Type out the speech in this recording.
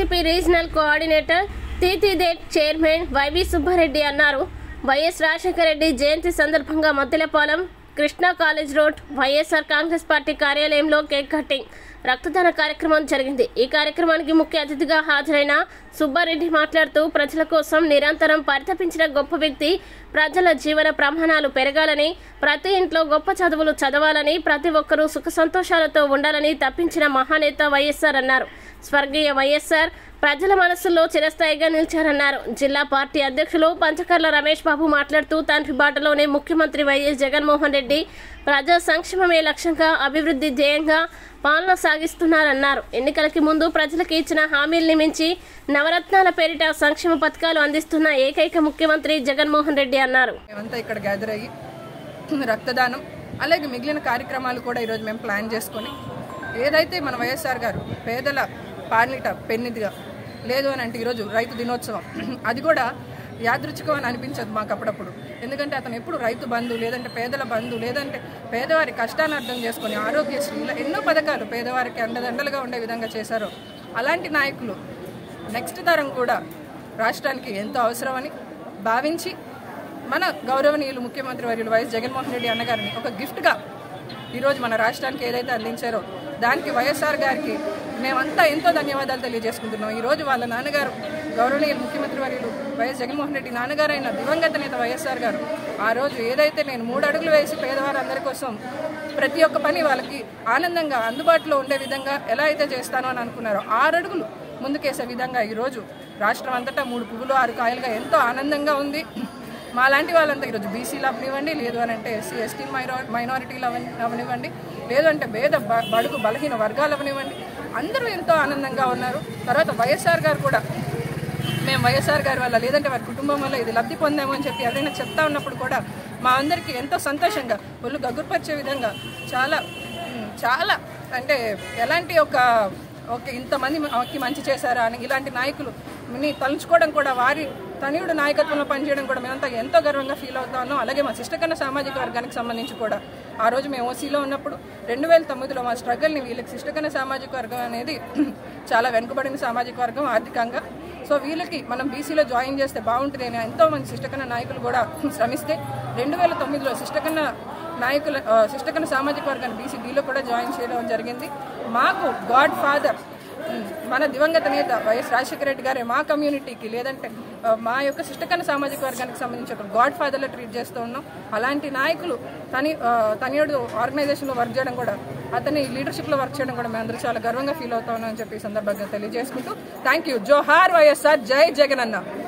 YCP regional coordinator తీతిదేట్ chairman YV Subbareddy అన్నారు వైఎస్ రాజశేఖర రెడ్డి జయంతి సందర్భంగా Maddilapalem Krishna college road YSR Congress party కార్యాలయంలో కేక్ కటింగ్ రక్తదాన కార్యక్రమం జరిగింది ఈ కార్యక్రమానికి ముఖ్య అతిథిగా హాజరైన సుబ్బారెడ్డి మాట్లాడుతూ ప్రజల కోసం నిరంతరం పరితపించిన గొప్ప వ్యక్తి ప్రజల జీవన ప్రమాణాలు పెరగాలని ప్రతి ఇంట్లో గొప్ప చదువులు చదవాలని ప్రతి ఒక్కరూ సుఖ సంతోషాలతో ఉండాలని తప్పించిన మహానేత వైఎస్ఆర్ అన్నారు స్వర్గీయ వైఎస్ఆర్ ప్రజల మనసుల్లో చిరస్థాయిగా నిలిచారన్నారు జిల్లా పార్టీ అధ్యక్షులు పంచకర్ల రమేష్ బాబు మాట్లాడుతూ తండ్రి బాటలోనే ముఖ్యమంత్రి వైఎస్ జగన్మోహన్ రెడ్డి ప్రజా సంక్షేమమే లక్ష్యంగా అభివృద్ధి ధ్యేయంగా పాలన సాగిస్తున్నారన్నారు ఎన్నికలకి ముందు ప్రజలకు ఇచ్చిన హామీల్ని మించి నవరత్నాల పేరిట సంక్షేమ పథకాలు అందిస్తున్న ఏకైక ముఖ్యమంత్రి జగన్మోహన్ రెడ్డి అన్నారు మేమంతా ఇక్కడ గ్యాదర్ అయ్యి రక్తదానం అలాగే మిగిలిన కార్యక్రమాలు కూడా ఈరోజు మేము ప్లాన్ చేసుకొని ఏదైతే మన వైఎస్ఆర్ గారు పేదల పాలిట పెన్నిదిగా లేదు అని అంటే ఈరోజు రైతు దినోత్సవం అది కూడా యాదృచ్ఛికం అని అనిపించదు మాకు అప్పుడప్పుడు ఎందుకంటే అతను ఎప్పుడు రైతు బంధు లేదంటే పేదల బంధు లేదంటే పేదవారి కష్టాన్ని అర్థం చేసుకొని ఆరోగ్యశ్రీ ఇలా ఎన్నో పథకాలు పేదవారికి అండదండలుగా ఉండే విధంగా చేశారో అలాంటి నాయకులు నెక్స్ట్ తరం కూడా రాష్ట్రానికి ఎంతో అవసరమని భావించి మన గౌరవనీయులు ముఖ్యమంత్రి వర్యులు వైఎస్ జగన్మోహన్ రెడ్డి అన్నగారిని ఒక గిఫ్ట్గా ఈరోజు మన రాష్ట్రానికి ఏదైతే అందించారో దానికి వైఎస్ఆర్ గారికి మేమంతా ఎంతో ధన్యవాదాలు తెలియజేసుకుంటున్నాం ఈరోజు వాళ్ళ నాన్నగారు గౌరవనీయులు ముఖ్యమంత్రి వర్యులు వైఎస్ జగన్మోహన్ రెడ్డి నాన్నగారు అయిన దివంగత నేత వైఎస్ఆర్ గారు ఆ రోజు ఏదైతే నేను మూడు అడుగులు వేసి పేదవారందరి కోసం ప్రతి ఒక్క పని వాళ్ళకి ఆనందంగా అందుబాటులో ఉండే విధంగా ఎలా అయితే చేస్తానో అని అనుకున్నారో ఆరు అడుగులు ముందుకేసే విధంగా ఈరోజు రాష్ట్రం అంతటా మూడు పువ్వులు ఆరు కాయలుగా ఎంతో ఆనందంగా ఉంది మా లాంటి వాళ్ళంతా ఈరోజు బీసీలు అవనివ్వండి లేదు అని అంటే ఎస్సీ ఎస్టీ మైనో మైనారిటీలు అవని అవనివ్వండి లేదు అంటే భేద బ- బడుగు బలహీన వర్గాలు అవనివ్వండి అందరూ ఎంతో ఆనందంగా ఉన్నారు తర్వాత వైఎస్ఆర్ గారు కూడా మేము వైఎస్ఆర్ గారి వల్ల లేదంటే వారి కుటుంబం వల్ల ఇది లబ్ధి పొందాము అని చెప్పి ఎవరైనా చెప్తా ఉన్నప్పుడు కూడా మా అందరికీ ఎంతో సంతోషంగా ఒళ్ళు గగ్గురుపరిచే విధంగా చాలా ఉమ్, చాలా అంటే ఎలాంటి ఒక ఒక ఇంతమంది మాకి మంచి చేశారా అని ఇలాంటి నాయకులు ని తలుచుకోవడం కూడా వారి తనయుడు నాయకత్వంలో పనిచేయడం కూడా మేమంతా ఎంతో గర్వంగా ఫీల్ అవుతా ఉన్నాం అలాగే మా శిష్టకన్న సామాజిక వర్గానికి సంబంధించి కూడా ఆ రోజు మేము ఓసీలో ఉన్నప్పుడు రెండు వేల తొమ్మిదిలో మా స్ట్రగల్ని వీళ్ళకి శిష్టకన్న సామాజిక వర్గం అనేది చాలా వెనుకబడిన సామాజిక వర్గం ఆర్థికంగా సో వీళ్ళకి మనం బీసీలో జాయిన్ చేస్తే బాగుంటుంది అని ఎంతో మంది శిష్టకన్న నాయకులు కూడా శ్రమిస్తే రెండు వేల తొమ్మిదిలో శిష్టకన్న నాయకుల ఆ, శిష్టకన్న సామాజిక వర్గాన్ని బీసీ డీలో కూడా జాయిన్ చేయడం జరిగింది మాకు గాడ్ ఫాదర్ ఉమ్, మన దివంగత నేత వైఎస్ రాజశేఖర రెడ్డి గారే మా కమ్యూనిటీకి లేదంటే ఆ, మా యొక్క శిష్టకన్న సామాజిక వర్గానికి సంబంధించి ఒక గాడ్ ఫాదర్లో ట్రీట్ చేస్తూ ఉన్నాం అలాంటి నాయకులు తని ఆ, తనియుడు ఆర్గనైజేషన్లో వర్క్ చేయడం కూడా అతని లీడర్షిప్లో వర్క్ చేయడం కూడా మేము అందరూ చాలా గర్వంగా ఫీల్ అవుతా ఉన్నాం అని చెప్పి ఈ సందర్భంగా తెలియజేసుకుంటూ థ్యాంక్ యూ జోహార్ వైఎస్ఆర్ జై జగన్ అన్న